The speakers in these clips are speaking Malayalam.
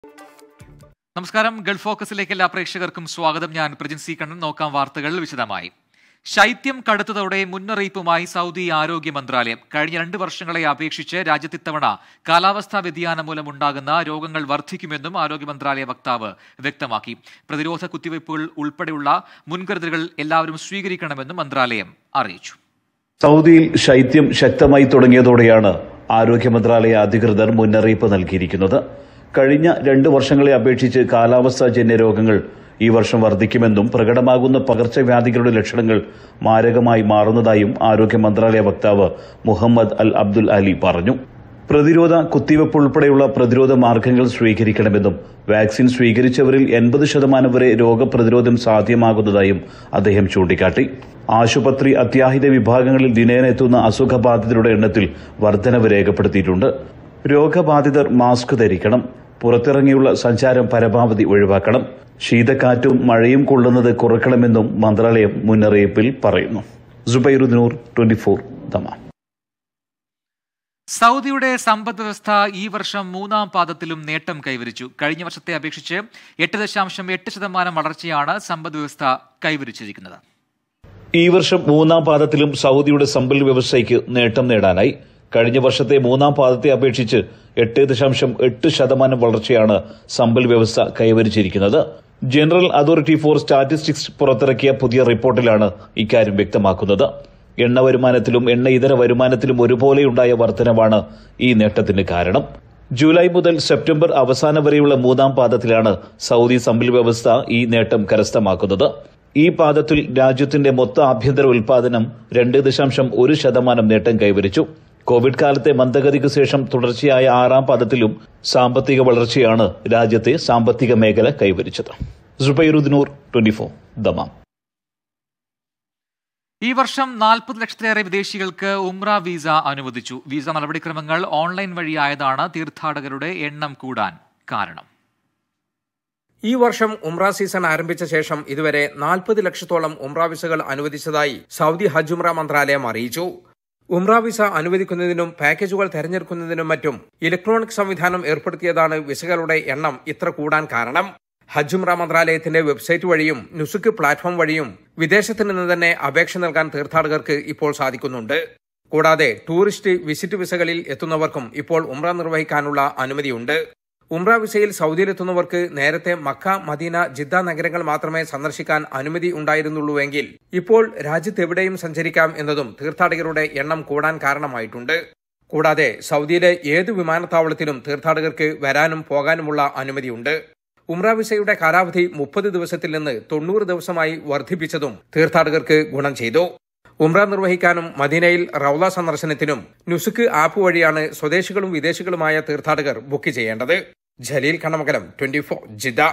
നമസ്കാരം ഗൾഫ് ഫോക്കസിലേക്ക് എല്ലാ പ്രേക്ഷകർക്കും സ്വാഗതം ഞാൻ പ്രജിൻ സി കണ്ണൻ നോക്കാം വാർത്തകൾ വിശദമായി ശൈത്യം കടുത്തതോടെ മുന്നറിയിപ്പുമായി സൗദി ആരോഗ്യ മന്ത്രാലയം കഴിഞ്ഞ രണ്ട് വർഷങ്ങളെ അപേക്ഷിച്ച് രാജ്യത്ത് ഇത്തവണ കാലാവസ്ഥാ വ്യതിയാനം മൂലം ഉണ്ടാകുന്ന രോഗങ്ങൾ വർദ്ധിക്കുമെന്നും ആരോഗ്യ മന്ത്രാലയ വക്താവ് വ്യക്തമാക്കി പ്രതിരോധ കുത്തിവയ്പ്പുകൾ ഉൾപ്പെടെയുള്ള മുൻകരുതലുകൾ എല്ലാവരും സ്വീകരിക്കണമെന്നും മന്ത്രാലയം അറിയിച്ചു സൗദിയിൽ ശൈത്യം ശക്തമായി തുടങ്ങിയതോടെയാണ് ആരോഗ്യ മന്ത്രാലയ അധികൃതർ മുന്നറിയിപ്പ് നൽകിയിരിക്കുന്നത് കഴിഞ്ഞ രണ്ട് വർഷങ്ങളെ അപേക്ഷിച്ച് കാലാവസ്ഥാജന്യ രോഗങ്ങൾ ഈ വർഷം വർദ്ധിക്കുമെന്നും പ്രകടമാകുന്ന പകർച്ചവ്യാധികളുടെ ലക്ഷണങ്ങൾ മാരകമായി മാറുന്നതായും ആരോഗ്യ മന്ത്രാലയ വക്താവ് മുഹമ്മദ് അൽ അബ്ദുൽ അലി പറഞ്ഞു പ്രതിരോധ കുത്തിവയ്പ് ഉൾപ്പെടെയുള്ള പ്രതിരോധ മാർഗങ്ങൾ സ്വീകരിക്കണമെന്നും വാക്സിൻ സ്വീകരിച്ചവരിൽ എൺപത് ശതമാനം വരെ രോഗപ്രതിരോധം സാധ്യമാകുന്നതായും അദ്ദേഹം ചൂണ്ടിക്കാട്ടി ആശുപത്രി അത്യാഹിത വിഭാഗങ്ങളിൽ ദിനേന എത്തുന്ന അസുഖബാധിതരുടെ എണ്ണത്തിൽ വർധനവ് രേഖപ്പെടുത്തിയിട്ടുണ്ട് രോഗബാധിതർ മാസ്ക് ധരിക്കണം പുറത്തിറങ്ങിയുള്ള സഞ്ചാരം പരമാവധി ഒഴിവാക്കണം ശീതക്കാറ്റും മഴയും കൊള്ളുന്നത് കുറയ്ക്കണമെന്നും മന്ത്രാലയം മുന്നറിയിപ്പിൽ പറയുന്നു സുബൈറുദ്നൂർ ട്വന്റി ഫോർ ദമാം സൗദിയുടെ സമ്പദ് വ്യവസ്ഥ ഈ വർഷം മൂന്നാം പാദത്തിലും നേട്ടം കൈവരിച്ചു കഴിഞ്ഞ വർഷത്തെ അപേക്ഷിച്ച് എട്ട് ദശാംശം എട്ട് ശതമാനം വളർച്ചയാണ് സമ്പദ് വ്യവസ്ഥ കൈവരിച്ചിരിക്കുന്നത് ഈ വർഷം മൂന്നാം പാദത്തിലും സൗദിയുടെ സമ്പൽ വ്യവസ്ഥയ്ക്ക് നേട്ടം നേടാനായി കഴിഞ്ഞ വർഷത്തെ മൂന്നാം പാദത്തെ അപേക്ഷിച്ച് എട്ട് ദശാംശം എട്ട് ശതമാനം വളർച്ചയാണ് സമ്പൽ വ്യവസ്ഥ കൈവരിച്ചിരിക്കുന്നത് ജനറൽ അതോറിറ്റി ഫോർ സ്റ്റാറ്റിസ്റ്റിക്സ് പുറത്തിറക്കിയ പുതിയ റിപ്പോർട്ടിലാണ് ഇക്കാര്യം വ്യക്തമാക്കുന്നത് എണ്ണ വരുമാനത്തിലും എണ്ണ ഇതര വരുമാനത്തിലും ഒരുപോലെയുണ്ടായ വർധനവാണ് ഈ നേട്ടത്തിന് കാരണം ജൂലൈ മുതൽ സെപ്റ്റംബർ അവസാനം വരെയുള്ള മൂന്നാം പാദത്തിലാണ് സൗദി സമ്പൽ വ്യവസ്ഥ ഈ നേട്ടം കരസ്ഥമാക്കുന്നത് ഈ പാദത്തിൽ രാജ്യത്തിന്റെ മൊത്ത ആഭ്യന്തര ഉൽപാദനം രണ്ട് ദശാംശം ഒരു ശതമാനം നേട്ടം കൈവരിച്ചു കോവിഡ് കാലത്തെ മന്ദഗതിക്ക് ശേഷം തുടർച്ചയായ ആറാം പാദത്തിലും സാമ്പത്തിക വളർച്ചയാണ് രാജ്യത്തെ സാമ്പത്തിക മേഖല കൈവരിച്ചത് സുബൈറുദ്നൂർ ട്വന്റി ഫോർ ദമാം ഈ വർഷം നാൽപ്പത് ലക്ഷത്തിലേറെ വിദേശികൾക്ക് ഉംറ വീസ അനുവദിച്ചു വീസ നടപടിക്രമങ്ങൾ ഓൺലൈൻ വഴിയായതാണ് തീർത്ഥാടകരുടെ എണ്ണം കൂടാൻ കാരണം ഈ വർഷം ഉംറ സീസൺ ആരംഭിച്ച ശേഷം ഇതുവരെ നാൽപ്പത് ലക്ഷത്തോളം ഉംറ വിസകൾ അനുവദിച്ചതായി സൗദി ഹജ്ജ് ഉംറ മന്ത്രാലയം അറിയിച്ചു ഉംറ വിസ അനുവദിക്കുന്നതിനും പാക്കേജുകൾ തെരഞ്ഞെടുക്കുന്നതിനും മറ്റും ഇലക്ട്രോണിക് സംവിധാനം ഏർപ്പെടുത്തിയതാണ് വിസകളുടെ എണ്ണം ഇത്ര കൂടാൻ കാരണം ഹജ്ജ് ഉംറ മന്ത്രാലയത്തിന്റെ വെബ്സൈറ്റ് വഴിയും നുസുക്ക് പ്ലാറ്റ്ഫോം വഴിയും വിദേശത്ത് നിന്ന് തന്നെ അപേക്ഷ നൽകാൻ തീർത്ഥാടകർക്ക് ഇപ്പോൾ സാധിക്കുന്നുണ്ട് കൂടാതെ ടൂറിസ്റ്റ് വിസിറ്റ് വിസകളിൽ എത്തുന്നവർക്കും ഇപ്പോൾ ഉംറ നിർവഹിക്കാനുള്ള അനുമതിയുണ്ട് ഉംറ വിസയിൽ സൗദിയിലെത്തുന്നവർക്ക് നേരത്തെ മക്ക മദീന ജിദ്ദ നഗരങ്ങൾ മാത്രമേ സന്ദർശിക്കാൻ അനുമതി ഉണ്ടായിരുന്നുള്ളൂവെങ്കിൽ ഇപ്പോൾ രാജ്യത്തെവിടെയും സഞ്ചരിക്കാം എന്നതും തീർത്ഥാടകരുടെ എണ്ണം കൂടാൻ കാരണമായിട്ടുണ്ട് കൂടാതെ സൗദിയിലെ ഏത് വിമാനത്താവളത്തിലും തീർത്ഥാടകർക്ക് വരാനും പോകാനുമുള്ള അനുമതിയുണ്ട് ഉംറ വിസയുടെ കാലാവധി മുപ്പത് ദിവസത്തിൽ നിന്ന് തൊണ്ണൂറ് ദിവസമായി വർദ്ധിപ്പിച്ചതും തീർത്ഥാടകർക്ക് ഗുണം ചെയ്തു ഉംറ നിർവഹിക്കാനും മദീനയിൽ റൌള സന്ദർശനത്തിനും നുസുക്ക് ആപ്പ് വഴിയാണ് സ്വദേശികളും വിദേശികളുമായ തീർത്ഥാടകർ ബുക്ക് ചെയ്യേണ്ടത് Jaleel Kannamakalam twenty four Jeddah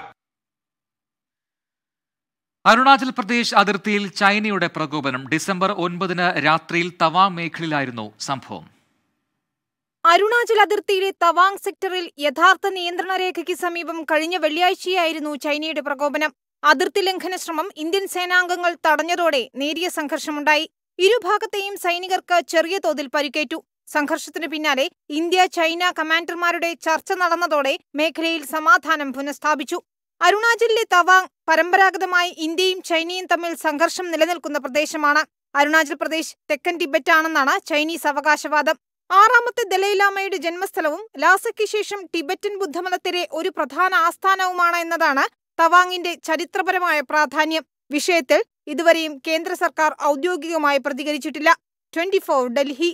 Arunachal Pradesh അതിർത്തിയിൽ ചൈനയുടെ പ്രകോപനം ഡിസംബർ ഒൻപതിന് രാത്രിയിൽ തവാങ് മേഖലയിലായിരുന്നു സംഭവം അരുണാചൽ അതിർത്തിയിലെ തവാങ് സെക്ടറിൽ യഥാർത്ഥ നിയന്ത്രണ രേഖയ്ക്ക് സമീപം കഴിഞ്ഞ വെള്ളിയാഴ്ചയായിരുന്നു ചൈനയുടെ പ്രകോപനം അതിർത്തി ലംഘന ശ്രമം ഇന്ത്യൻ സേനാംഗങ്ങൾ തടഞ്ഞതോടെ നേരിയ സംഘർഷമുണ്ടായി ഇരുഭാഗത്തെയും സൈനികർക്ക് ചെറിയ തോതിൽ പരിക്കേറ്റു സംഘർഷത്തിന് പിന്നാലെ ഇന്ത്യ ചൈന കമാൻഡർമാരുടെ ചർച്ച നടന്നതോടെ മേഖലയിൽ സമാധാനം പുനഃസ്ഥാപിച്ചു അരുണാചലിലെ തവാങ് പരമ്പരാഗതമായി ഇന്ത്യയും ചൈനയും തമ്മിൽ സംഘർഷം നിലനിൽക്കുന്ന പ്രദേശമാണ് അരുണാചൽ പ്രദേശ് തെക്കൻ ടിബറ്റ് ആണെന്നാണ് ചൈനീസ് അവകാശവാദം ആറാമത്തെ ദലൈലാമയുടെ ജന്മസ്ഥലവും ലാസയ്ക്ക് ശേഷം ടിബറ്റൻ ബുദ്ധമതത്തിലെ ഒരു പ്രധാന ആസ്ഥാനവുമാണ് എന്നതാണ് തവാങ്ങിന്റെ ചരിത്രപരമായ പ്രാധാന്യം വിഷയത്തിൽ ഇതുവരെയും കേന്ദ്ര സർക്കാർ ഔദ്യോഗികമായി പ്രതികരിച്ചിട്ടില്ല ട്വന്റി ഫോർ ഡൽഹി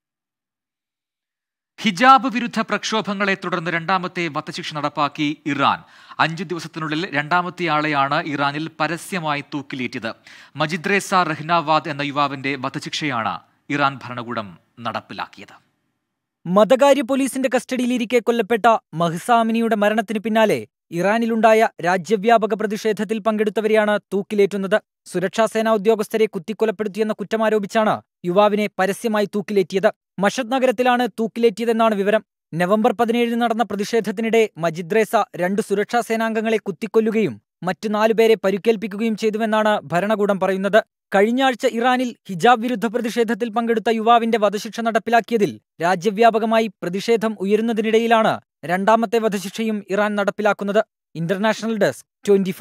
ഹിജാബ് വിരുദ്ധ പ്രക്ഷോഭങ്ങളെ തുടർന്ന് രണ്ടാമത്തെ വധശിക്ഷ നടപ്പാക്കി ഇറാൻ അഞ്ചു ദിവസത്തിനുള്ളിൽ രണ്ടാമത്തെ ആളെയാണ് ഇറാനിൽ പരസ്യമായി തൂക്കിലേറ്റിയത് മജിദ്രേസ റഹ്നാവാദ് എന്ന യുവാവിന്റെ വധശിക്ഷയാണ് ഇറാൻ ഭരണകൂടം നടപ്പിലാക്കിയത് മതകാര്യ പോലീസിന്റെ കസ്റ്റഡിയിലിരിക്കെ കൊല്ലപ്പെട്ട മഹ്സാമിനിയുടെ മരണത്തിന് പിന്നാലെ ഇറാനിലുണ്ടായ രാജ്യവ്യാപക പ്രതിഷേധത്തിൽ പങ്കെടുത്തവരെയാണ് തൂക്കിലേറ്റുന്നത് സുരക്ഷാസേനാ ഉദ്യോഗസ്ഥരെ കുത്തിക്കൊലപ്പെടുത്തിയെന്ന കുറ്റമാരോപിച്ചാണ് യുവാവിനെ പരസ്യമായി തൂക്കിലേറ്റിയത് മഷദ് നഗരത്തിലാണ് തൂക്കിലേറ്റിയതെന്നാണ് വിവരം നവംബർ പതിനേഴിന് നടന്ന പ്രതിഷേധത്തിനിടെ മജിദ്രേസ രണ്ട് സുരക്ഷാ സേനാംഗങ്ങളെ കുത്തിക്കൊല്ലുകയും മറ്റു നാലുപേരെ പരിക്കേൽപ്പിക്കുകയും ചെയ്തുവെന്നാണ് ഭരണകൂടം പറയുന്നത് കഴിഞ്ഞ ആഴ്ച ഇറാനിൽ ഹിജാബ് വിരുദ്ധ പ്രതിഷേധത്തിൽ പങ്കെടുത്ത യുവാവിന്റെ വധശിക്ഷ നടപ്പിലാക്കിയതിൽ രാജ്യവ്യാപകമായി പ്രതിഷേധം ഉയരുന്നതിനിടയിലാണ് രണ്ടാമത്തെ വധശിക്ഷയും ഇറാൻ നടപ്പിലാക്കുന്നത് international desk twenty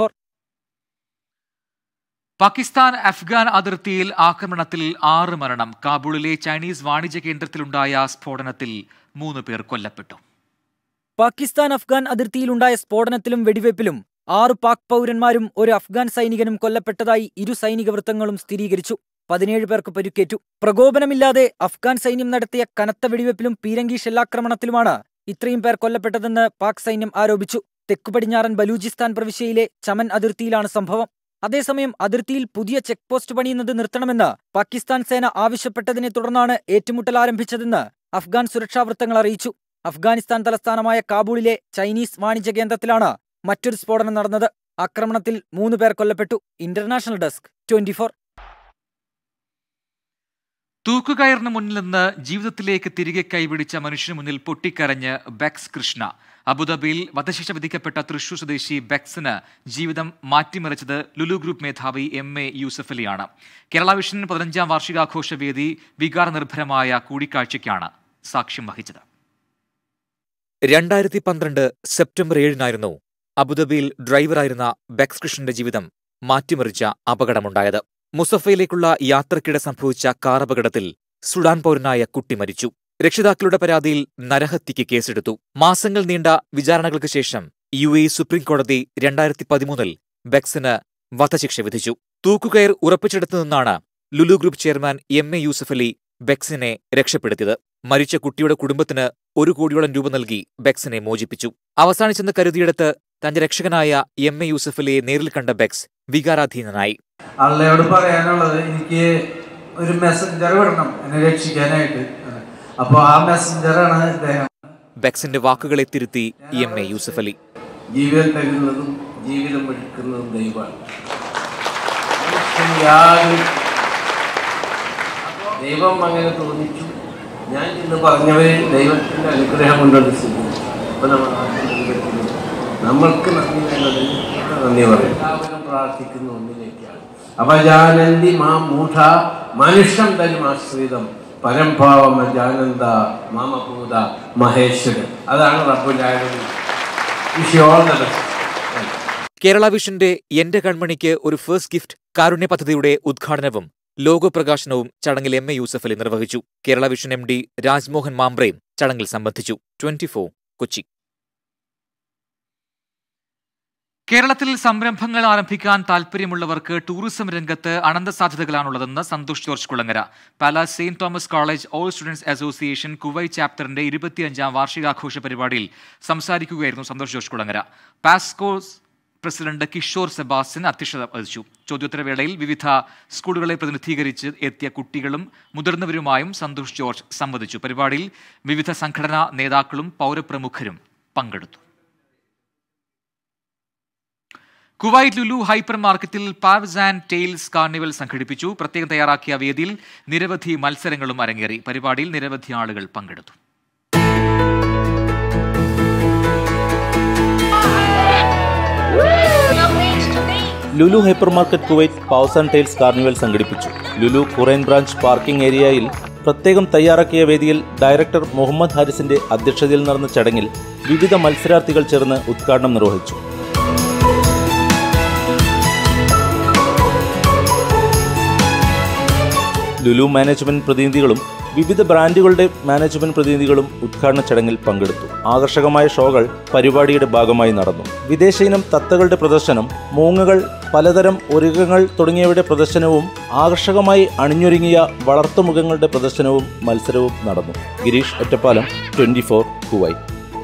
Pakistan Afghan അതിർത്തിയിൽ ആക്രമണത്തിൽ ആറ് മരണം കാബൂളിലെ ചൈനീസ് വാണിജ്യ കേന്ദ്രത്തിലുണ്ടായ സ്ഫോടനത്തിൽ മൂന്ന് പേർ കൊല്ലപ്പെട്ടു പാകിസ്ഥാൻ അഫ്ഗാൻ അതിർത്തിയിലുണ്ടായ സ്ഫോടനത്തിലും വെടിവയ്പിലും ആറ് പാക് പൗരന്മാരും ഒരു അഫ്ഗാൻ സൈനികനും കൊല്ലപ്പെട്ടതായി ഇരു സൈനിക വൃത്തങ്ങളും സ്ഥിരീകരിച്ചു പതിനേഴ് പേർക്ക് പരിക്കേറ്റു പ്രകോപനമില്ലാതെ അഫ്ഗാൻ സൈന്യം നടത്തിയ കനത്ത വെടിവയ്പിലും പീരങ്കി ഷെല്ലാക്രമണത്തിലുമാണ് ഇത്രയും പേർ കൊല്ലപ്പെട്ടതെന്ന് പാക് സൈന്യം ആരോപിച്ചു തെക്കുപടിഞ്ഞാറൻ ബലൂചിസ്ഥാൻ പ്രവിശ്യയിലെ ചമൻ അതിർത്തിയിലാണ് സംഭവം അതേസമയം അതിർത്തിയിൽ പുതിയ ചെക്ക് പോസ്റ്റ് പണിയുന്നത് നിർത്തണമെന്ന് പാകിസ്ഥാൻ സേന ആവശ്യപ്പെട്ടതിനെ തുടർന്നാണ് ഏറ്റുമുട്ടൽ ആരംഭിച്ചതെന്ന് അഫ്ഗാൻ സുരക്ഷാ വൃത്തങ്ങൾ അറിയിച്ചു അഫ്ഗാനിസ്ഥാൻ തലസ്ഥാനമായ കാബൂളിലെ ചൈനീസ് വാണിജ്യ കേന്ദ്രത്തിലാണ് മറ്റൊരു സ്ഫോടനം നടന്നത് ആക്രമണത്തിൽ മൂന്ന് പേർ കൊല്ലപ്പെട്ടു ഇന്റർനാഷണൽ ഡെസ്ക് ട്വന്റി തൂക്കുകയറിന് മുന്നിൽ നിന്ന് ജീവിതത്തിലേക്ക് തിരികെ കൈപിടിച്ച മനുഷ്യന് മുന്നിൽ പൊട്ടിക്കരഞ്ഞ് ബെക്സ് കൃഷ്ണ അബുദാബിയിൽ വധശിക്ഷ വിധിക്കപ്പെട്ട തൃശൂർ സ്വദേശി ബെക്സിന് ജീവിതം മാറ്റിമറിച്ചത് ലുലു ഗ്രൂപ്പ് മേധാവി എം എ യൂസഫ് അലിയാണ് കേരള വിഷൻ പതിനഞ്ചാം വാർഷികാഘോഷ വേദി വികാരനിർഭരമായ കൂടിക്കാഴ്ചയ്ക്കാണ് സാക്ഷ്യം വഹിച്ചത് രണ്ടായിരത്തി പന്ത്രണ്ട് സെപ്റ്റംബർ ഏഴിനായിരുന്നു അബുദാബിയിൽ ഡ്രൈവറായിരുന്ന ബെക്സ് കൃഷ്ണന്റെ ജീവിതം മാറ്റിമറിച്ച അപകടമുണ്ടായത് മുസഫയിലേക്കുള്ള യാത്രക്കിടെ സംഭവിച്ച കാർ അപകടത്തിൽ സുഡാൻ പൗരനായ കുട്ടി മരിച്ചു രക്ഷിതാക്കളുടെ പരാതിയിൽ നരഹത്യയ്ക്ക് കേസെടുത്തു മാസങ്ങൾ നീണ്ട വിചാരണകൾക്ക് ശേഷം യു എ സുപ്രീം കോടതി രണ്ടായിരത്തി പതിമൂന്നിൽ ബെക്സിന് വധശിക്ഷ വിധിച്ചു തൂക്കുകയർ ഉറപ്പിച്ചെടുത്തു നിന്നാണ് Lulu group chairman M A Yusuf Ali ബെക്സിനെ രക്ഷപ്പെടുത്തിയത് മരിച്ച കുട്ടിയുടെ കുടുംബത്തിന് ഒരു കോടിയോളം രൂപ നൽകി ബെക്സിനെ മോചിപ്പിച്ചു അവസാനിച്ചെന്ന് കരുതിയെടുത്ത് തന്റെ രക്ഷകനായ എം എ യൂസഫ് അലിയെ നേരിൽ കണ്ട ബെക്സ് വികാരാധീനനായി അള്ളയോട് പറയാനുള്ളത് എനിക്ക് ഒരു മെസ്സഞ്ചർ വിടണം എന്നെ രക്ഷിക്കാനായിട്ട് അപ്പോൾ ആ മെസ്സഞ്ചറാണ് ഇദ്ദേഹം ബെക്സിന്റെ വാക്കുകളെ തിരുത്തി എം എ യൂസഫ് അലി ജീവിതം തരുന്നതും ജീവിതം എടുക്കുന്നതും ദൈവമാണ് മനുഷ്യന് യാതൊരു ദൈവം അങ്ങനെ തോന്നിച്ചു ഞാൻ ഇന്ന് പറഞ്ഞവര് ദൈവത്തിന്റെ അനുഗ്രഹം കൊണ്ടത് സ്വീകരിച്ചു അപ്പൊ നമ്മൾ ആ ദൈവത്തിന് നമ്മൾക്ക് നന്ദി വേണ്ടത് നന്ദി പറയും എല്ലാവരും പ്രാർത്ഥിക്കുന്ന ഒന്നിലേക്കാണ് അവജാനന്തി മാ മൂഢ മനുഷ്യം തരും ആശ്രിതം പരംഭാവം ജാനന്ദ മാമഭൂത മഹേശ്വരൻ അതാണ് റബ്ബുലാലും wish all the best Kerala വിഷന്റെ എന്റെ കൺമണിക്ക് ഒരു ഫേസ്റ്റ് ഗിഫ്റ്റ് കാരുണ്യ പദ്ധതിയുടെ ഉദ്ഘാടനവും ലോഗോ പ്രകാശനവും ചടങ്ങിൽ എം എ യൂസഫ് അലി നിർവഹിച്ചു Kerala vision M D Rajmohan മാംബ്രയും ചടങ്ങിൽ സംബന്ധിച്ചു ട്വന്റി കൊച്ചി കേരളത്തിൽ സംരംഭങ്ങൾ ആരംഭിക്കാൻ താൽപ്പര്യമുള്ളവർക്ക് ടൂറിസം രംഗത്ത് അനന്ത സാധ്യതകളാണുള്ളതെന്ന് Santhosh George Kulangara Pala Saint Thomas college all students association Kuwait ചാപ്റ്ററിന്റെ ഇരുപത്തിയഞ്ചാം വാർഷികാഘോഷ പരിപാടിയിൽ സംസാരിക്കുകയായിരുന്നു സന്തോഷ് ജോർജ് കുളങ്ങര പാസ്കോസ് പ്രസിഡന്റ് കിഷോർ സെബാസ്റ്റ്യൻ അധ്യക്ഷത വഹിച്ചു ചോദ്യോത്തരവേളയിൽ വിവിധ സ്കൂളുകളെ പ്രതിനിധീകരിച്ച് എത്തിയ കുട്ടികളും മുതിർന്നവരുമായും സന്തോഷ് ജോർജ് സംവദിച്ചു പരിപാടിയിൽ വിവിധ സംഘടനാ നേതാക്കളും പൗരപ്രമുഖരും പങ്കെടുത്തു കുവൈറ്റ് ലുലു ഹൈപ്പർ മാർക്കറ്റിൽ പാവ്സ് ആൻഡ് ടെയിൽസ് കാർണിവൽ സംഘടിപ്പിച്ചു പ്രത്യേകം തയ്യാറാക്കിയ വേദിയിൽ നിരവധി മത്സരങ്ങളും അരങ്ങേറി പരിപാടിയിൽ നിരവധി ആളുകൾ പങ്കെടുത്തു Lulu hyper market Kuwait paws and tails carnival സംഘടിപ്പിച്ചു ലുലു കുറൈൻ ബ്രാഞ്ച് പാർക്കിംഗ് ഏരിയയിൽ പ്രത്യേകം തയ്യാറാക്കിയ വേദിയിൽ ഡയറക്ടർ മുഹമ്മദ് ഹാരിസിന്റെ അധ്യക്ഷതയിൽ നടന്ന ചടങ്ങിൽ വിവിധ മത്സരാർത്ഥികൾ ചേർന്ന് ഉദ്ഘാടനം നിർവഹിച്ചു ലുലു മാനേജ്മെന്റ് പ്രതിനിധികളും വിവിധ ബ്രാൻഡുകളുടെ മാനേജ്മെന്റ് പ്രതിനിധികളും ഉദ്ഘാടന ചടങ്ങിൽ പങ്കെടുത്തു ആകർഷകമായ ഷോകൾ പരിപാടിയുടെ ഭാഗമായി നടന്നു വിദേശ ഇനം തത്തകളുടെ പ്രദർശനം മൂങ്ങകൾ പലതരം ഒരുക്കങ്ങൾ തുടങ്ങിയവയുടെ പ്രദർശനവും ആകർഷകമായി അണിഞ്ഞൊരുങ്ങിയ വളർത്തുമൃഗങ്ങളുടെ പ്രദർശനവും മത്സരവും നടന്നു Girish Ottapalam twenty four Kuwait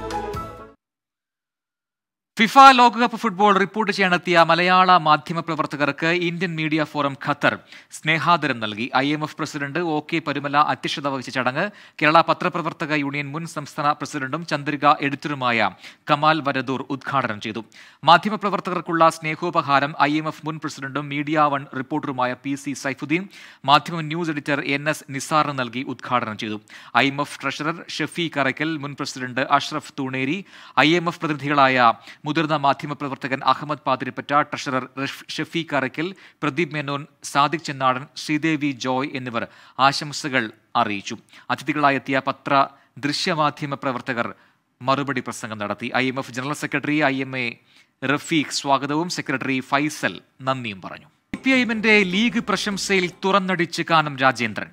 FIFA ലോകകപ്പ് ഫുട്ബോൾ റിപ്പോർട്ട് ചെയ്യാനെത്തിയ മലയാള മാധ്യമ പ്രവർത്തകർക്ക് ഇന്ത്യൻ മീഡിയ ഫോറം ഖത്തർ സ്നേഹാദരം നൽകി I M F president O K Parumala അധ്യക്ഷത വഹിച്ച ചടങ്ങ് കേരള പത്രപ്രവർത്തക യൂണിയൻ മുൻ സംസ്ഥാന പ്രസിഡന്റും ചന്ദ്രിക എഡിറ്ററുമായ കമാൽ വരദൂർ ഉദ്ഘാടനം ചെയ്തു മാധ്യമപ്രവർത്തകർക്കുള്ള സ്നേഹോപഹാരം ഐ എം എഫ് മുൻ പ്രസിഡന്റും മീഡിയ വൺ റിപ്പോർട്ടറുമായ പി സി സൈഫുദ്ദീൻ മാധ്യമ ന്യൂസ് എഡിറ്റർ എൻ എസ് നിസാറിന് നൽകി ഉദ്ഘാടനം ചെയ്തു I M F treasurer Shafi Karakkal മുൻ president Ashraf Thooneri I M F പ്രതിനിധികളായ മുതിർന്ന മാധ്യമപ്രവർത്തകൻ അഹമ്മദ് പാതിരിപ്പറ്റ ട്രഷറർ റഫ്- ഷഫീഖ് അറയ്ക്കൽ പ്രദീപ് മേനോൻ സാദിഖ് ചെന്നാടൻ ശ്രീദേവി ജോയ് എന്നിവർ ആശംസകൾ അറിയിച്ചു അതിഥികളായെത്തിയ പത്ര ദൃശ്യമാധ്യമ പ്രവർത്തകർ മറുപടി പ്രസംഗം നടത്തി I M F general secretary I M A Rafeeq സ്വാഗതവും സെക്രട്ടറി ഫൈസൽ നന്ദിയും പറഞ്ഞു സി പി ഐഎമ്മിന്റെ ലീഗ് പ്രശംസയിൽ തുറന്നടിച്ച് കാനം രാജേന്ദ്രൻ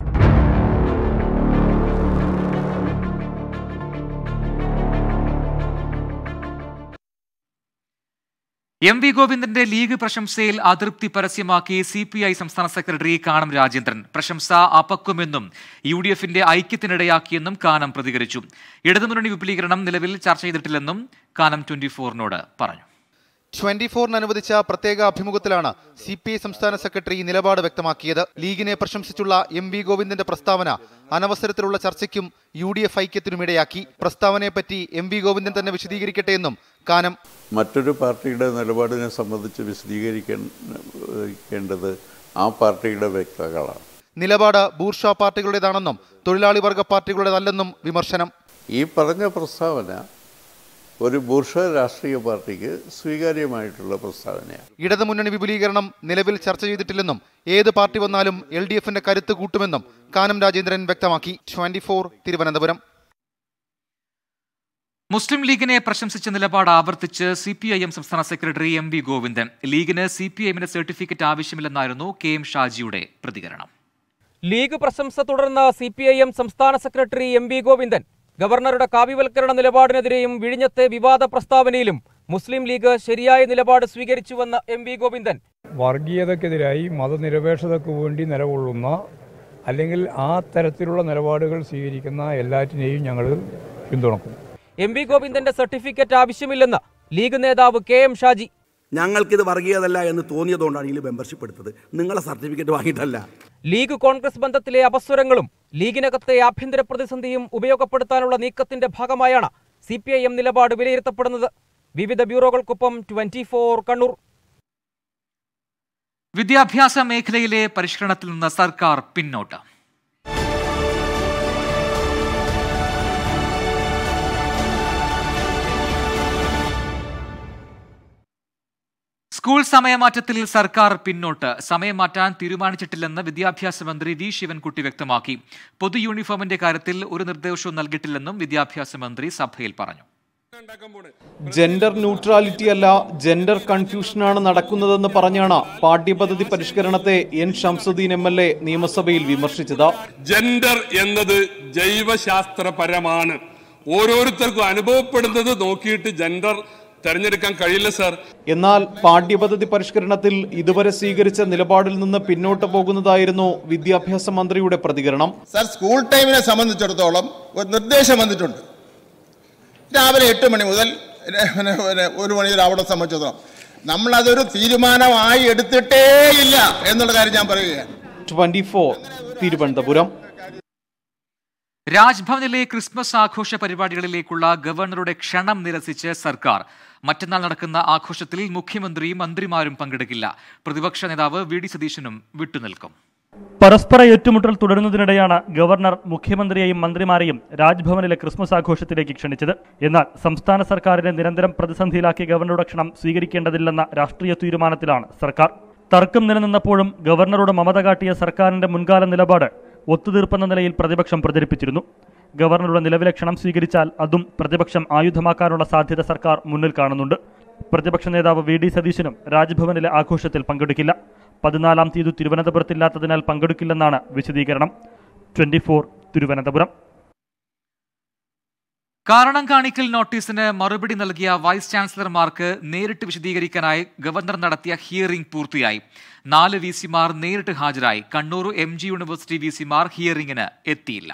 എം വി ഗോവിന്ദന്റെ ലീഗ് പ്രശംസയിൽ അതൃപ്തി പരസ്യമാക്കി സി പി ഐ സംസ്ഥാന സെക്രട്ടറി കാനം രാജേന്ദ്രൻ പ്രശംസ അപക്വമെന്നും യു ഡി എഫിന്റെ ഐക്യത്തിനിടയാക്കിയെന്നും കാനം പ്രതികരിച്ചു ഇടതുമുന്നണി വിപുലീകരണം നിലവിൽ ചർച്ച ചെയ്തിട്ടില്ലെന്നും കാനം ട്വന്റി ഫോറിനോട് പറഞ്ഞു ട്വന്റി ഫോറിന് അനുവദിച്ച പ്രത്യേക അഭിമുഖത്തിലാണ് സി പി ഐ സംസ്ഥാന സെക്രട്ടറി നിലപാട് വ്യക്തമാക്കിയത് ലീഗിനെ പ്രശംസിച്ചുള്ള എം വി ഗോവിന്ദന്റെ പ്രസ്താവന അനവസരത്തിലുള്ള ചർച്ചയ്ക്കും യു ഡി എഫ് ഐക്യത്തിനും ഇടയാക്കി പ്രസ്താവനയെപ്പറ്റി എം വി ഗോവിന്ദൻ തന്നെ വിശദീകരിക്കട്ടെ എന്നും കാനം മറ്റൊരു പാർട്ടിയുടെ നിലപാടിനെ സംബന്ധിച്ച് വിശദീകരിക്കേണ്ടത് ആ പാർട്ടിയുടെ വ്യക്തകളാണ് നിലപാട് ബൂർഷ പാർട്ടികളുടേതാണെന്നും തൊഴിലാളി വർഗ പാർട്ടികളുടേതല്ലെന്നും വിമർശനം ഈ പറഞ്ഞ പ്രസ്താവന ഒരു ബൂർഷ രാഷ്ട്രീയ പാർട്ടിക്ക് സ്വീകാര്യമായിട്ടുള്ള പ്രസ്താവനയാണ് ഇടതുമുന്നണി വിപുലീകരണം നിലവിൽ ചർച്ച ചെയ്തിട്ടില്ലെന്നും ഏത് പാർട്ടി വന്നാലും എൽ ഡി എഫിന്റെ കരുത്ത് കൂട്ടുമെന്നും കാനം രാജേന്ദ്രൻ വ്യക്തമാക്കി ട്വന്റി ഫോർ തിരുവനന്തപുരം മുസ്ലിം ലീഗിനെ പ്രശംസിച്ച നിലപാട് ആവർത്തിച്ച് സി പി ഐ എം സംസ്ഥാന സെക്രട്ടറി എം വി ഗോവിന്ദൻ ലീഗിന് സി പി ഐ എമ്മിന്റെ സർട്ടിഫിക്കറ്റ് ആവശ്യമില്ലെന്നായിരുന്നു കെ എം ഷാജിയുടെ പ്രതികരണം ലീഗ് പ്രശംസ തുടർന്ന സി പി ഐ എം സംസ്ഥാന സെക്രട്ടറി എം വി ഗോവിന്ദൻ ഗവർണറുടെ കാവ്യവൽക്കരണ നിലപാടിനെതിരെയും വിഴിഞ്ഞത്തെ വിവാദ പ്രസ്താവനയിലും മുസ്ലിം ലീഗ് ശരിയായ നിലപാട് സ്വീകരിച്ചുവെന്ന് എം വി ഗോവിന്ദൻ വർഗീയതയ്ക്കെതിരായി മതനിരപേക്ഷതയ്ക്ക് വേണ്ടി നിലകൊള്ളുന്ന അല്ലെങ്കിൽ ആ തരത്തിലുള്ള നിലപാടുകൾ സ്വീകരിക്കുന്ന എല്ലാറ്റിനെയും ഞങ്ങൾ പിന്തുണക്കും എം വി ഗോവിന്ദന്റെ സർട്ടിഫിക്കറ്റ് ആവശ്യമില്ലെന്ന് ലീഗ് നേതാവ് കെ എം ഷാജി ഞങ്ങൾക്കിത് വർഗീയതല്ല എന്ന് തോന്നിയതുകൊണ്ടാണ് ഇതിൽ മെമ്പർഷിപ്പ് എടുത്തത് നിങ്ങളെ സർട്ടിഫിക്കറ്റ് വാങ്ങിയിട്ടല്ല ലീഗ് കോൺഗ്രസ് ബന്ധത്തിലെ അപസ്വരങ്ങളും ലീഗിനകത്തെ ആഭ്യന്തര പ്രതിസന്ധിയും ഉപയോഗപ്പെടുത്താനുള്ള നീക്കത്തിന്റെ ഭാഗമായാണ് സി പി ഐ എം നിലപാട് വിലയിരുത്തപ്പെടുന്നത് വിവിധ ബ്യൂറോകൾക്കൊപ്പം ട്വന്റി ഫോർ കണ്ണൂർ വിദ്യാഭ്യാസ മേഖലയിലെ പരിഷ്കരണത്തിൽ നിന്ന് സർക്കാർ പിന്നോട്ട് സ്കൂൾ സമയമാറ്റത്തിൽ സർക്കാർ പിന്നോട്ട് സമയം മാറ്റാൻ തീരുമാനിച്ചിട്ടില്ലെന്ന് വിദ്യാഭ്യാസ മന്ത്രി വി ശിവൻകുട്ടി വ്യക്തമാക്കി പൊതു യൂണിഫോമിന്റെ കാര്യത്തിൽ ഒരു നിർദ്ദേശവും നൽകിയിട്ടില്ലെന്നും വിദ്യാഭ്യാസ മന്ത്രി സഭയിൽ പറഞ്ഞു ജെൻഡർ ന്യൂട്രാലിറ്റി അല്ല ജെൻഡർ കൺഫ്യൂഷനാണ് നടക്കുന്നതെന്ന് പറഞ്ഞാണ് പാഠ്യപദ്ധതി പരിഷ്കരണത്തെ N Shamsuddin M L A നിയമസഭയിൽ വിമർശിച്ചത് ജെൻഡർ എന്നത് ജൈവശാസ്ത്രപരമാണ് ഓരോരുത്തർക്കും അനുഭവപ്പെടുന്നത് നോക്കിയിട്ട് ജെൻഡർ തെരഞ്ഞെടുക്കാൻ കഴിയില്ല സാർ എന്നാൽ പാഠ്യപദ്ധതി പരിഷ്കരണത്തിൽ ഇതുവരെ സ്വീകരിച്ച നിലപാടിൽ നിന്ന് പിന്നോട്ട് പോകുന്നതായിരുന്നു വിദ്യാഭ്യാസ മന്ത്രിയുടെ പ്രതികരണം സാർ സ്കൂൾ ടൈമിനെ സംബന്ധിച്ചിടത്തോളം ഒരു നിർദ്ദേശം വന്നിട്ടുണ്ട് രാവിലെ എട്ട് മണി മുതൽ പിന്നെ പിന്നെ ഒരു മണി വരെ അവിടെ സംബന്ധിച്ചിടത്തോളം നമ്മളതൊരു തീരുമാനമായി എടുത്തിട്ടേ ഇല്ല എന്നുള്ള കാര്യം ഞാൻ പറയുകയാണ് ട്വന്റി ഫോർ തിരുവനന്തപുരം രാജ്ഭവനിലെ ക്രിസ്മസ് ആഘോഷ പരിപാടികളിലേക്കുള്ള ഗവർണറുടെ ക്ഷണം നിരസിച്ച് സർക്കാർ മറ്റന്നാൾ നടക്കുന്ന ആഘോഷത്തിൽ മുഖ്യമന്ത്രിയും മന്ത്രിമാരും പങ്കെടുക്കില്ല പ്രതിപക്ഷ നേതാവ് വി ഡി സതീശനും വിട്ടുനിൽക്കും പരസ്പര ഏറ്റുമുട്ടൽ തുടരുന്നതിനിടെയാണ് ഗവർണർ മുഖ്യമന്ത്രിയെയും മന്ത്രിമാരെയും രാജ്ഭവനിലെ ക്രിസ്മസ് ആഘോഷത്തിലേക്ക് ക്ഷണിച്ചത് എന്നാൽ സംസ്ഥാന സർക്കാരിനെ നിരന്തരം പ്രതിസന്ധിയിലാക്കിയ ഗവർണറുടെ ക്ഷണം സ്വീകരിക്കേണ്ടതില്ലെന്ന രാഷ്ട്രീയ തീരുമാനത്തിലാണ് സർക്കാർ തർക്കം നിലനിന്നപ്പോഴും ഗവർണറുടെ മമത കാട്ടിയ സർക്കാരിന്റെ മുൻകാല നിലപാട് ഒത്തുതീർപ്പെന്ന നിലയിൽ പ്രതിപക്ഷം പ്രചരിപ്പിച്ചിരുന്നു ഗവർണറുടെ നിലവിലെ ക്ഷണം സ്വീകരിച്ചാൽ അതും പ്രതിപക്ഷം ആയുധമാക്കാനുള്ള സാധ്യത സർക്കാർ മുന്നിൽ കാണുന്നുണ്ട് പ്രതിപക്ഷ നേതാവ് വി ഡി സതീശനും രാജ്ഭവനിലെ ആഘോഷത്തിൽ പങ്കെടുക്കില്ല പതിനാലാം തീയതി തിരുവനന്തപുരത്തില്ലാത്തതിനാൽ പങ്കെടുക്കില്ലെന്നാണ് വിശദീകരണം ട്വന്റി തിരുവനന്തപുരം കാരണം കാണിക്കൽ നോട്ടീസിന് മറുപടി നൽകിയ വൈസ് ചാൻസലർമാർക്ക് നേരിട്ട് വിശദീകരിക്കാനായി ഗവർണർ നടത്തിയ ഹിയറിംഗ് പൂർത്തിയായി നാല് വി സിമാർ നേരിട്ട് ഹാജരായി Kannur M G university V സിമാർ ഹിയറിംഗിന് എത്തിയില്ല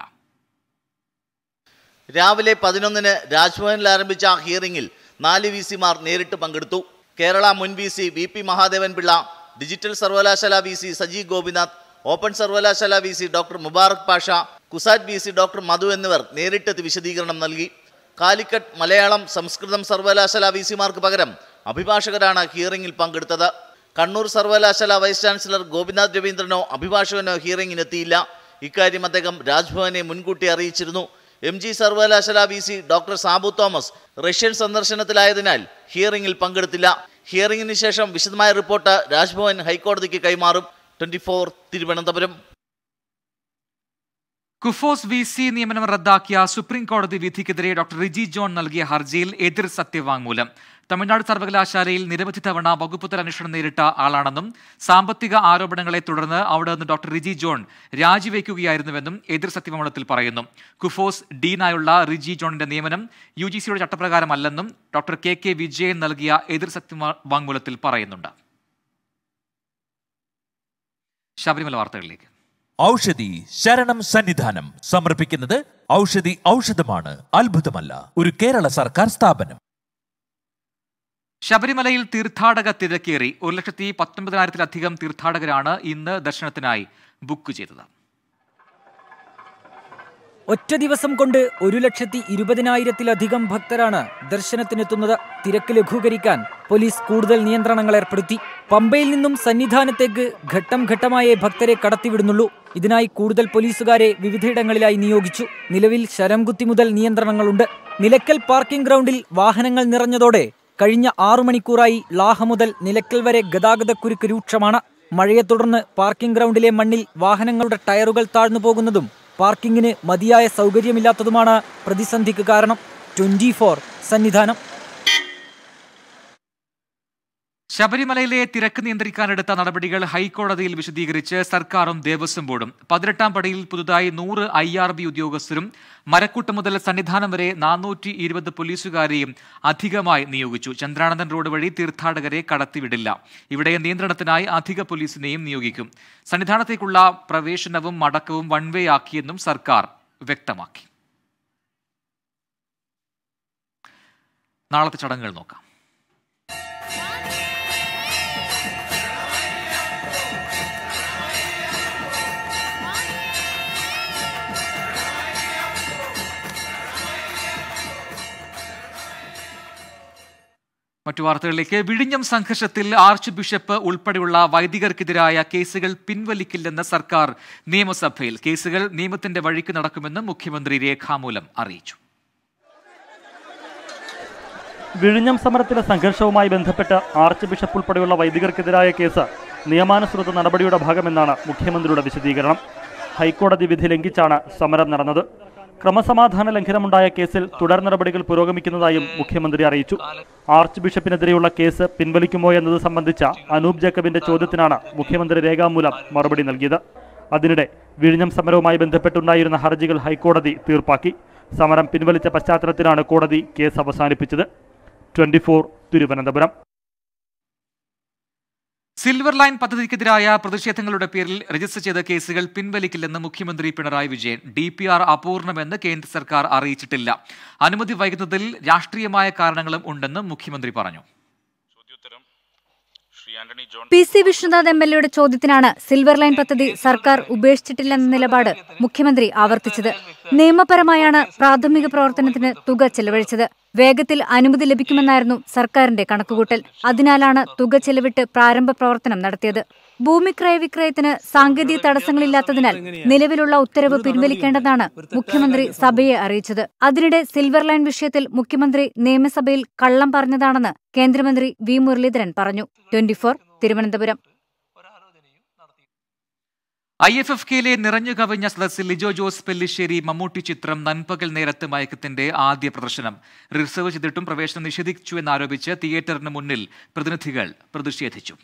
രാവിലെ പതിനൊന്നിന് രാജ്ഭവനിൽ ആരംഭിച്ച ഹിയറിംഗിൽ നാല് വി സിമാർ നേരിട്ട് പങ്കെടുത്തു കേരള മുൻ V C V P Mahadevan Pillai digital സർവകലാശാല V C Saji Gopinath open സർവകലാശാല V C doctor Mubarak Pasha CUSAT V C doctor Madhu എന്നിവർ നേരിട്ടെത്തി വിശദീകരണം നൽകി കാലിക്കറ്റ് മലയാളം സംസ്കൃതം സർവകലാശാല വി സിമാർക്ക് പകരം അഭിഭാഷകരാണ് ഹിയറിംഗിൽ പങ്കെടുത്തത് കണ്ണൂർ സർവകലാശാല വൈസ് ചാൻസലർ ഗോപിനാഥ് രവീന്ദ്രനോ അഭിഭാഷകനോ ഹിയറിംഗിനെത്തിയില്ല ഇക്കാര്യം അദ്ദേഹം രാജ്ഭവനെ മുൻകൂട്ടി അറിയിച്ചിരുന്നു എം ജി സർവകലാശാല V C doctor Sabu Thomas Russian സന്ദർശനത്തിലായതിനാൽ ഹിയറിംഗിൽ പങ്കെടുത്തില്ല ഹിയറിംഗിന് ശേഷം വിശദമായ റിപ്പോർട്ട് രാജ്ഭവൻ ഹൈക്കോടതിക്ക് കൈമാറും twenty four Thiruvananthapuram KUFOS V C നിയമനം റദ്ദാക്കിയ സുപ്രീം കോടതി വിധിക്കെതിരെ ഡോക്ടർ റിജി ജോൺ നൽകിയ ഹർജിയിൽ എതിർ സത്യവാങ്മൂലം തമിഴ്നാട് സർവകലാശാലയിൽ നിരവധി തവണ വകുപ്പുതല അന്വേഷണം നേരിട്ട ആളാണെന്നും സാമ്പത്തിക ആരോപണങ്ങളെ തുടർന്ന് അവിടെ നിന്ന് ഡോക്ടർ റിജി ജോൺ രാജിവെക്കുകയായിരുന്നുവെന്നും എതിർ സത്യവാങ്മൂലത്തിൽ പറയുന്നു കുഫോസ് ഡീനായുള്ള റിജി ജോണിന്റെ നിയമനം യു ജി സിയുടെ ചട്ടപ്രകാരമല്ലെന്നും ഡോക്ടർ കെ കെ വിജയൻ നൽകിയ എതിർ സത്യവാങ്മൂലത്തിൽ പറയുന്നുണ്ട് ശബരിമല വാർത്തകളിലേക്ക് ഔഷധി ശരണം സന്നിധാനം സമർപ്പിക്കുന്നത് ഔഷധി ഔഷധമാണ് അത്ഭുതമല്ല ഒരു കേരള സർക്കാർ സ്ഥാപനം ശബരിമലയിൽ തീർത്ഥാടക തിരക്കേറി ഒരു ലക്ഷത്തി പത്തൊമ്പതിനായിരത്തിലധികം തീർത്ഥാടകരാണ് ഇന്ന് ദർശനത്തിനായി ബുക്ക് ചെയ്തത് ഒറ്റ ദിവസം കൊണ്ട് ഒരു ലക്ഷത്തി ഇരുപതിനായിരത്തിലധികം ഭക്തരാണ് ദർശനത്തിനെത്തുന്നത് തിരക്ക് ലഘൂകരിക്കാൻ പോലീസ് കൂടുതൽ നിയന്ത്രണങ്ങൾ ഏർപ്പെടുത്തി പമ്പയിൽ നിന്നും സന്നിധാനത്തേക്ക് ഘട്ടം ഘട്ടമായേ ഭക്തരെ കടത്തിവിടുന്നുള്ളൂ ഇതിനായി കൂടുതൽ പോലീസുകാരെ വിവിധയിടങ്ങളിലായി നിയോഗിച്ചു നിലവിൽ ശരംകുത്തി മുതൽ നിയന്ത്രണങ്ങളുണ്ട് നിലയ്ക്കൽ പാർക്കിംഗ് ഗ്രൗണ്ടിൽ വാഹനങ്ങൾ നിറഞ്ഞതോടെ കഴിഞ്ഞ ആറു മണിക്കൂറായി ലാഹ മുതൽ നിലയ്ക്കൽ വരെ ഗതാഗതക്കുരുക്ക് രൂക്ഷമാണ് മഴയെ തുടർന്ന് പാർക്കിംഗ് ഗ്രൗണ്ടിലെ മണ്ണിൽ വാഹനങ്ങളുടെ ടയറുകൾ താഴ്ന്നു പോകുന്നതും പാർക്കിങ്ങിന് മതിയായ സൗകര്യമില്ലാത്തതുമാണ് പ്രതിസന്ധിക്ക് കാരണം ട്വന്റി ഫോർ സന്നിധാനം ശബരിമലയിലെ തിരക്ക് നിയന്ത്രിക്കാനെടുത്ത നടപടികൾ ഹൈക്കോടതിയിൽ വിശദീകരിച്ച് സർക്കാരും ദേവസ്വം ബോർഡും പതിനെട്ടാം പടിയിൽ പുതുതായി നൂറ് ഐ ആർ ബി ഉദ്യോഗസ്ഥരും മരക്കൂട്ടം മുതൽ സന്നിധാനം വരെ നാനൂറ്റി ഇരുപത് പോലീസുകാരെയും അധികമായി നിയോഗിച്ചു ചന്ദ്രാനന്ദൻ റോഡ് വഴി തീർത്ഥാടകരെ കടത്തിവിടില്ല ഇവിടെ നിയന്ത്രണത്തിനായി അധിക പോലീസിനെയും നിയോഗിക്കും സന്നിധാനത്തേക്കുള്ള പ്രവേശനവും മടക്കവും വൺ വേ ആക്കിയെന്നും സർക്കാർ വ്യക്തമാക്കി നാളത്തെ ചടങ്ങുകൾ നോക്കാം മറ്റു വാർത്തകളിലേക്ക് വിഴിഞ്ഞം സംഘർഷത്തിൽ ആർച്ച് ബിഷപ്പ് ഉൾപ്പെടെയുള്ള വൈദികർക്കെതിരായ കേസുകൾ പിൻവലിക്കില്ലെന്ന് സർക്കാർ നിയമസഭയിൽ കേസുകൾ നിയമത്തിന്റെ വഴിക്ക് നടക്കുമെന്ന് മുഖ്യമന്ത്രി രേഖാമൂലം അറിയിച്ചു വിഴിഞ്ഞം സമരത്തിലെ സംഘർഷവുമായി ബന്ധപ്പെട്ട് ആർച്ച് ബിഷപ്പ് ഉൾപ്പെടെയുള്ള വൈദികർക്കെതിരായ കേസ് നിയമാനുസൃത നടപടിയുടെ ഭാഗമെന്നാണ് മുഖ്യമന്ത്രിയുടെ വിശദീകരണം ഹൈക്കോടതി വിധി ലംഘിച്ചാണ് സമരം നടന്നത് ക്രമസമാധാന ലംഘനമുണ്ടായ കേസിൽ തുടർ നടപടികൾ പുരോഗമിക്കുന്നതായും മുഖ്യമന്ത്രി അറിയിച്ചു ആർച്ച് ബിഷപ്പിനെതിരെയുള്ള കേസ് പിൻവലിക്കുമോ എന്നത് സംബന്ധിച്ച അനൂപ് ജേക്കബിന്റെ ചോദ്യത്തിനാണ് മുഖ്യമന്ത്രി രേഖാമൂലം മറുപടി നൽകിയത് അതിനിടെ വിഴിഞ്ഞം സമരവുമായി ബന്ധപ്പെട്ടുണ്ടായിരുന്ന ഹർജികൾ ഹൈക്കോടതി തീർപ്പാക്കി സമരം പിൻവലിച്ച പശ്ചാത്തലത്തിലാണ് കോടതി കേസ് അവസാനിപ്പിച്ചത് ട്വന്റി തിരുവനന്തപുരം സിൽവർ ലൈൻ പദ്ധതിക്കെതിരായ പ്രതിഷേധങ്ങളുടെ പേരിൽ രജിസ്റ്റർ ചെയ്ത കേസുകൾ പിൻവലിക്കില്ലെന്ന് മുഖ്യമന്ത്രി Pinarayi Vijayan D P R അപൂർണമെന്ന് കേന്ദ്ര സർക്കാർ അറിയിച്ചിട്ടില്ല അനുമതി വൈകുന്നതിൽ രാഷ്ട്രീയമായ കാരണങ്ങളും ഉണ്ടെന്ന് മുഖ്യമന്ത്രി പറഞ്ഞു P C Vishnunath M L എയുടെ ചോദ്യത്തിനാണ് സിൽവർ ലൈൻ പദ്ധതി സർക്കാർ ഉപേക്ഷിച്ചിട്ടില്ലെന്ന നിലപാട് മുഖ്യമന്ത്രി ആവർത്തിച്ചത് നിയമപരമായാണ് പ്രാഥമിക പ്രവർത്തനത്തിന് തുക ചെലവഴിച്ചത് വേഗത്തിൽ അനുമതി ലഭിക്കുമെന്നായിരുന്നു സർക്കാരിന്റെ കണക്കുകൂട്ടൽ അതിനാലാണ് തുക ചെലവിട്ട് പ്രാരംഭ പ്രവർത്തനം നടത്തിയത് ഭൂമി ക്രയവിക്രയത്തിന് സാങ്കേതിക തടസ്സങ്ങളില്ലാത്തതിനാൽ നിലവിലുള്ള ഉത്തരവ് പിൻവലിക്കേണ്ടതാണ് മുഖ്യമന്ത്രി സഭയെ അറിയിച്ചത് അതിനിടെ സിൽവർ ലൈൻ വിഷയത്തിൽ മുഖ്യമന്ത്രി നിയമസഭയിൽ കള്ളം പറഞ്ഞതാണെന്ന് കേന്ദ്രമന്ത്രി വി മുരളീധരൻ പറഞ്ഞു twenty Thiruvananthapuram I F F കെയിലെ നിറഞ്ഞു കവിഞ്ഞ സദസ്സിൽ ലിജോ ജോസ് പെല്ലിശ്ശേരി മമ്മൂട്ടി ചിത്രം നൻപകൽ നേരത്ത് മയക്കത്തിന്റെ ആദ്യ പ്രദർശനം റിസർവ് ചെയ്തിട്ടും പ്രവേശനം നിഷേധിച്ചു എന്നാരോപിച്ച് തിയേറ്ററിന് മുന്നിൽ പ്രതിനിധികൾ പ്രതിഷേധിച്ചു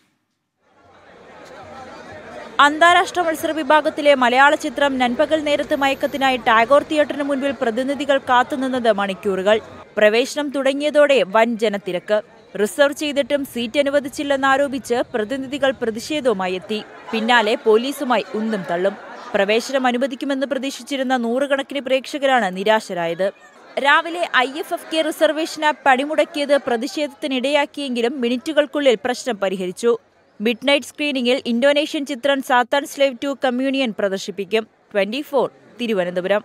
അന്താരാഷ്ട്ര മത്സര വിഭാഗത്തിലെ മലയാള ചിത്രം നൻപകൽ നേരത്ത് മയക്കത്തിനായി ടാഗോർ തിയേറ്ററിന് മുൻപിൽ പ്രതിനിധികൾ കാത്തുനിന്നത് മണിക്കൂറുകൾ പ്രവേശനം തുടങ്ങിയതോടെ വൻ ജനത്തിരക്ക് റിസർവ് ചെയ്തിട്ടും സീറ്റ് അനുവദിച്ചില്ലെന്നാരോപിച്ച് പ്രതിനിധികൾ പ്രതിഷേധവുമായി എത്തി പിന്നാലെ പോലീസുമായി ഉന്തും തള്ളും പ്രവേശനം അനുവദിക്കുമെന്ന് പ്രതീക്ഷിച്ചിരുന്ന നൂറുകണക്കിന് പ്രേക്ഷകരാണ് നിരാശരായത് രാവിലെ I F F K reservation app പണിമുടക്കിയത് പ്രതിഷേധത്തിനിടയാക്കിയെങ്കിലും മിനിറ്റുകൾക്കുള്ളിൽ പ്രശ്നം പരിഹരിച്ചു മിഡ് നൈറ്റ് സ്ക്രീനിംഗിൽ ഇന്തോനേഷ്യൻ ചിത്രം സാത്താൻ സ്ലേവ് ടു കമ്മ്യൂണിയൻ പ്രദർശിപ്പിക്കും ട്വന്റി തിരുവനന്തപുരം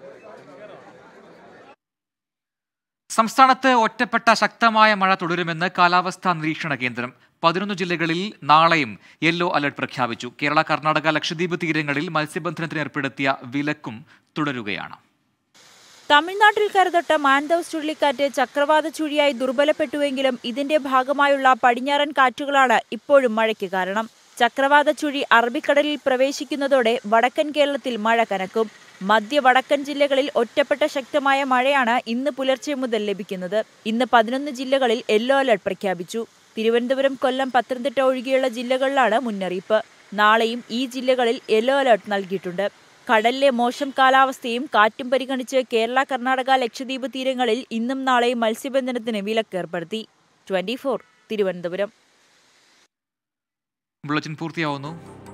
സംസ്ഥാനത്ത് ഒറ്റപ്പെട്ട ശക്തമായ മഴ തുടരുമെന്ന് കാലാവസ്ഥാ നിരീക്ഷണ കേന്ദ്രം പതിനൊന്ന് ജില്ലകളിൽ നാളെയും യെല്ലോ അലർട്ട് പ്രഖ്യാപിച്ചു കേരള കർണാടക ലക്ഷദ്വീപ് തീരങ്ങളിൽ മത്സ്യബന്ധനത്തിന് ഏർപ്പെടുത്തിയ വിലക്കും തുടരുകയാണ് തമിഴ്നാട്ടിൽ കരുതൊട്ട മാൻഡൌസ് ചുഴലിക്കാറ്റ് ചക്രവാത ചുഴിയായി ദുർബലപ്പെട്ടുവെങ്കിലും ഇതിന്റെ ഭാഗമായുള്ള പടിഞ്ഞാറൻ കാറ്റുകളാണ് ഇപ്പോഴും മഴയ്ക്ക് കാരണം ചക്രവാത ചുഴി അറബിക്കടലിൽ പ്രവേശിക്കുന്നതോടെ വടക്കൻ കേരളത്തിൽ മഴ കനക്കും മധ്യ വടക്കൻ ജില്ലകളിൽ ഒറ്റപ്പെട്ട ശക്തമായ മഴയാണ് ഇന്ന് പുലർച്ചെ മുതൽ ലഭിക്കുന്നത് ഇന്ന് പതിനൊന്ന് ജില്ലകളിൽ യെല്ലോ അലർട്ട് പ്രഖ്യാപിച്ചു തിരുവനന്തപുരം കൊല്ലം പത്തനംതിട്ട ഒഴികെയുള്ള ജില്ലകളിലാണ് മുന്നറിയിപ്പ് നാളെയും ഈ ജില്ലകളിൽ യെല്ലോ അലർട്ട് നൽകിയിട്ടുണ്ട് കടലിലെ മോശം കാലാവസ്ഥയും കാറ്റും പരിഗണിച്ച് കേരള കർണാടക ലക്ഷദ്വീപ് തീരങ്ങളിൽ ഇന്നും നാളെയും മത്സ്യബന്ധനത്തിന് വിലക്കേർപ്പെടുത്തി ട്വന്റി തിരുവനന്തപുരം ബുള്ളറ്റിൻ പൂർത്തിയാവുന്നു